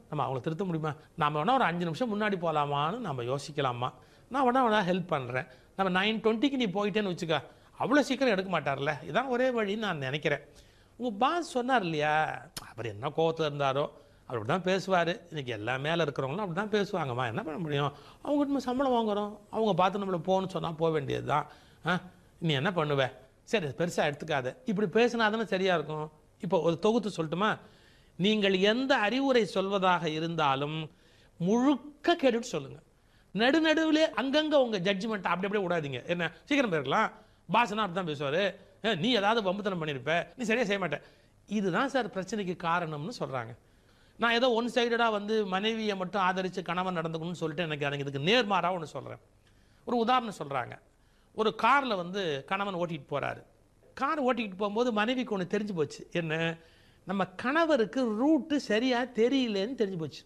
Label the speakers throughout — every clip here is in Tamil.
Speaker 1: நம்ம அவங்கள திருத்த முடியுமா நாம வேணா ஒரு அஞ்சு நிமிஷம் முன்னாடி போகலாமான்னு நம்ம யோசிக்கலாமா நான் வேணா வேணா ஹெல்ப் பண்ணுறேன் நம்ம நைன் டுவெண்ட்டிக்கு நீ போயிட்டேன்னு வச்சுக்க அவ்வளோ சீக்கிரம் எடுக்க மாட்டார்ல இதான் ஒரே வழின்னு நான் நினைக்கிறேன் உங்கள் பாஸ் சொன்னார் இல்லையா அவர் என்ன கோவத்தில் இருந்தாரோ அவர் அப்படி தான் பேசுவார் இன்றைக்கி எல்லா மேலே இருக்கிறவங்களும் அப்படி தான் பேசுவாங்கம்மா என்ன பண்ண முடியும் அவங்க நம்ம சம்பளம் வாங்குறோம் அவங்க பார்த்து நம்மளை போகணும்னு சொன்னால் போக வேண்டியது தான் ஆ நீ என்ன பண்ணுவ சரி பெருசாக எடுத்துக்காத இப்படி பேசினா தானே சரியாக இருக்கும் இப்போ ஒரு தொகுத்து சொல்லட்டுமா நீங்கள் எந்த அறிவுரை சொல்வதாக இருந்தாலும் முழுக்க கேட்டுட்டு சொல்லுங்கள் நடுநடுவிலே அங்கங்கே உங்கள் ஜட்ஜ்மெண்ட் அப்படி அப்படியே விடாதீங்க என்ன சீக்கிரம் போயிருக்கலாம் பாசனா அப்படி தான் பேசுவார் நீ ஏதாவது வம்புத்தனம் பண்ணியிருப்ப நீ சரியாக செய்ய மாட்டே இதுதான் சார் பிரச்சனைக்கு காரணம்னு சொல்கிறாங்க நான் ஏதோ ஒன் சைடடாக வந்து மனைவியை மட்டும் ஆதரித்து கணவன் நடந்துக்கணும்னு சொல்லிட்டு எனக்கு எனக்கு இதுக்கு நேர்மாறாக ஒன்று சொல்கிறேன் ஒரு உதாரணம் சொல்கிறாங்க ஒரு காரில் வந்து கணவன் ஓட்டிகிட்டு போகிறாரு கார் ஓட்டிக்கிட்டு போகும்போது மனைவிக்கு ஒன்று தெரிஞ்சு போச்சு என்ன நம்ம கணவருக்கு ரூட்டு சரியாக தெரியலன்னு தெரிஞ்சு போச்சு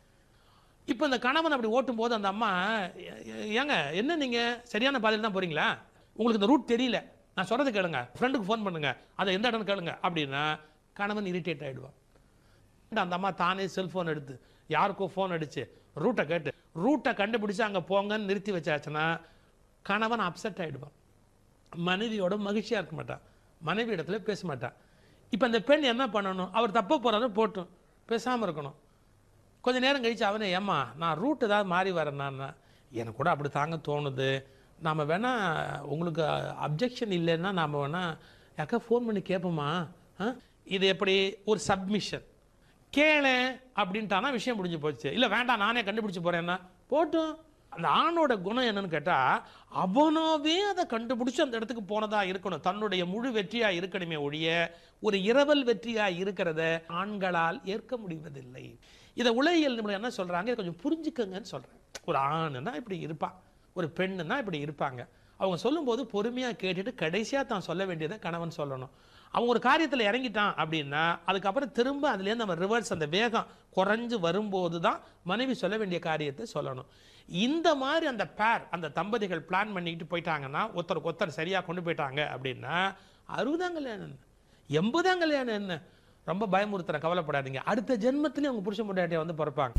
Speaker 1: இப்போ இந்த கணவன் அப்படி ஓட்டும் போது அந்த அம்மா "ஏ- ஏ- ஏங்க என்ன நீங்கள் சரியான பாதையில் தான் போகிறீங்களா உங்களுக்கு இந்த ரூட் தெரியல நான் சொல்கிறது கேளுங்க ஃப்ரெண்டுக்கு ஃபோன் பண்ணுங்க அதை எந்த இடம்னு கேளுங்க அப்படின்னா கணவன் இரிட்டேட் ஆகிடுவான் அந்த அம்மா தானே செல்ஃபோன் எடுத்து யாருக்கோ ஃபோன் அடிச்சு ரூட்டை கேட்டு ரூட்டை கண்டுபிடிச்சு அங்கே போங்கன்னு நிறுத்தி வச்சாச்சுன்னா கணவன் அப்செட் ஆகிடுவான் மனைவியோட மகிழ்ச்சியாக இருக்க மாட்டான் மனைவி இடத்துல பேச மாட்டான் இப்போ அந்த பெண் என்ன பண்ணணும் அவர் தப்ப போகிறாரு போட்டும் பேசாமல் இருக்கணும் கொஞ்ச நேரம் கழிச்சு அவனே ஏம்மா நான் ரூட் ஏதாவது மாறி வரேன்னா எனக்கு கூட அப்படி தாங்க தோணுது நாம் வேணா உங்களுக்கு அப்ஜெக்ஷன் இல்லைன்னா நாம் வேணா யாக்கா ஃபோன் பண்ணி கேட்போமா ஆ? இது எப்படி ஒரு சப்மிஷன் கேளு அப்படின்ட்டானா விஷயம் முடிஞ்சு போச்சு இல்லை வேண்டாம் நானே கண்டுபிடிச்சு போறேன்னா போட்டும் அந்த ஆணோட குணம் என்னன்னு கேட்டா அவனாவே அதை கண்டுபிடிச்சு அந்த இடத்துக்கு போனதா இருக்கணும் தன்னுடைய முழு வெற்றியா இருக்கணுமே ஒழிய ஒரு இரவல் வெற்றியா இருக்கிறத ஆண்களால் ஏற்க முடிவதில்லை இதை உலகியல் நிபுணர் என்ன சொல்றாங்க இதை கொஞ்சம் புரிஞ்சுக்கங்கன்னு சொல்றேன் ஒரு ஆணுன்னா இப்படி இருப்பான் ஒரு பெண்ணுன்னா இப்படி இருப்பாங்க அவங்க சொல்லும்போது பொறுமையா கேட்டுட்டு கடைசியா தான் சொல்ல வேண்டியதை கணவன் சொல்லணும் அவன் ஒரு காரியத்தில் இறங்கிட்டான் அப்படின்னா அதுக்கப்புறம் திரும்ப அதுலேருந்து நம்ம ரிவர்ஸ் அந்த வேகம் குறைஞ்சு வரும்போது தான் மனைவி சொல்ல வேண்டிய காரியத்தை சொல்லணும் இந்த மாதிரி அந்த பேர் அந்த தம்பதிகள் பிளான் பண்ணிக்கிட்டு போயிட்டாங்கன்னா ஒருத்தருக்கு ஒருத்தர் சரியாக கொண்டு போயிட்டாங்க அப்படின்னா அறுபதாம் கல்யாணம் என்ன எண்பதாம் கல்யாணம் என்ன ரொம்ப பயமுறுத்துற கவலைப்படாதீங்க அடுத்த ஜென்மத்திலே அவங்க புருஷ முன்னாடியை வந்து பிறப்பாங்க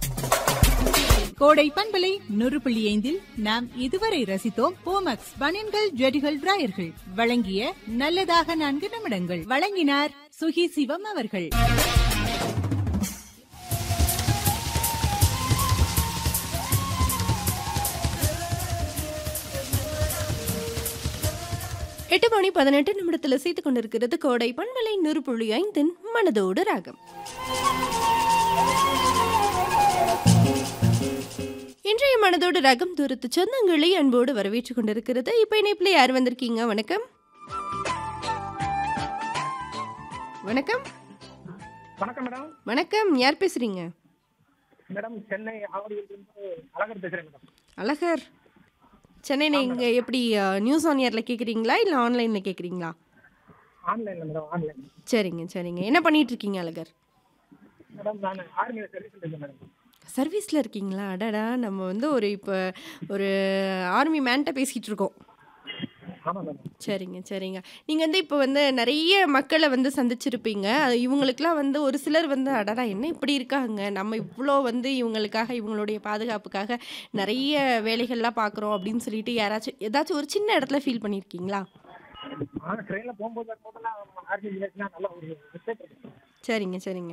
Speaker 2: கோடை பண்பலை நூறு புள்ளி ஐந்தில் நாம் இதுவரை ரசித்தோம் போமக்ஸ் பனியன்கள் ஜெடிகள் டிராயர்கள் வழங்கிய நல்லதாக நான்கு நிமிடங்கள் வழங்கினார் சுகி சிவம் அவர்கள்
Speaker 3: எட்டு மணி பதினெட்டு நிமிடத்தில் செய்து கொண்டிருக்கிறது கோடை பண்பலை நூறு புள்ளி ஐந்தின் மனதோடு ராகம் இன்றைய மனதோடு ரகம் தூரத்து சொந்தங்களை அன்போடு வரவேற்றுக் கொண்டிருக்கிறது இப்போ இணைப்பில் யார் வந்திருக்கீங்க வணக்கம் வணக்கம்
Speaker 4: வணக்கம் மேடம்
Speaker 3: வணக்கம் யார் பேசுறீங்க
Speaker 4: மேடம் சென்னை ஆவடியிலிருந்து அழகர் பேசுறேன் மேடம்
Speaker 3: அழகர் சென்னை நீங்க எப்படி நியூஸ் ஆன் இயர்ல கேக்குறீங்களா இல்ல ஆன்லைன்ல கேக்குறீங்களா
Speaker 4: ஆன்லைன்ல மேடம் ஆன்லைன்
Speaker 3: சரிங்க சரிங்க என்ன பண்ணிட்டு இருக்கீங்க அழகர்
Speaker 4: மேடம் நான் ஆர்மியில் சர்வீஸ் இருக்கேன் மேடம்
Speaker 3: சர்வீஸில் இருக்கீங்களா அடடா நம்ம வந்து ஒரு இப்போ ஒரு ஆர்மி மேன்ட்ட பேசிகிட்டு இருக்கோம்
Speaker 4: ஆமாம் மேடம்
Speaker 3: சரிங்க சரிங்க நீங்கள் வந்து இப்போ வந்து நிறைய மக்களை வந்து சந்திச்சிருப்பீங்க அது இவங்களுக்குலாம் வந்து ஒரு சிலர் வந்து அடடா என்ன இப்படி இருக்காங்க நம்ம இவ்வளோ வந்து இவங்களுக்காக இவங்களுடைய பாதுகாப்புக்காக நிறைய வேலைகள்லாம் பார்க்குறோம் அப்படின்னு சொல்லிட்டு யாராச்சும் ஏதாச்சும் ஒரு சின்ன இடத்துல ஃபீல் பண்ணியிருக்கீங்களா
Speaker 4: ஆனால் ட்ரெயினில் போகும்போது போதெல்லாம் ஆர்மி வில்லேஜ்னா நல்ல ஒரு ரெஸ்பெக்ட் இருக்கு
Speaker 3: சரிங்க சரிங்க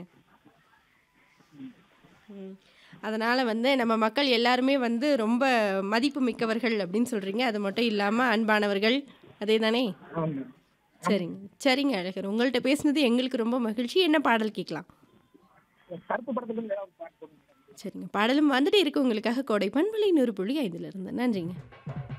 Speaker 3: ம். அதனால வந்து நம்ம மக்கள் எல்லாருமே வந்து ரொம்ப மதிப்பு மிக்கவர்கள் அப்படின்னு சொல்றீங்க அது மட்டும் இல்லாம அன்பானவர்கள் அதே தானே
Speaker 4: ஆமாம் மேடம்
Speaker 3: சரிங்க சரிங்க அழகர் உங்கள்கிட்ட பேசுனது எங்களுக்கு ரொம்ப மகிழ்ச்சி என்ன பாடல் கேட்கலாம்
Speaker 4: கருப்பு படத்துலேருந்து ஏதாவது பாட்டு போடுங்க மேடம்
Speaker 3: சரிங்க பாடலும் வந்துட்டு இருக்கு உங்களுக்காக கோடை பண்புலி நூறு புள்ளி ஐந்துல இருந்து நன்றிங்க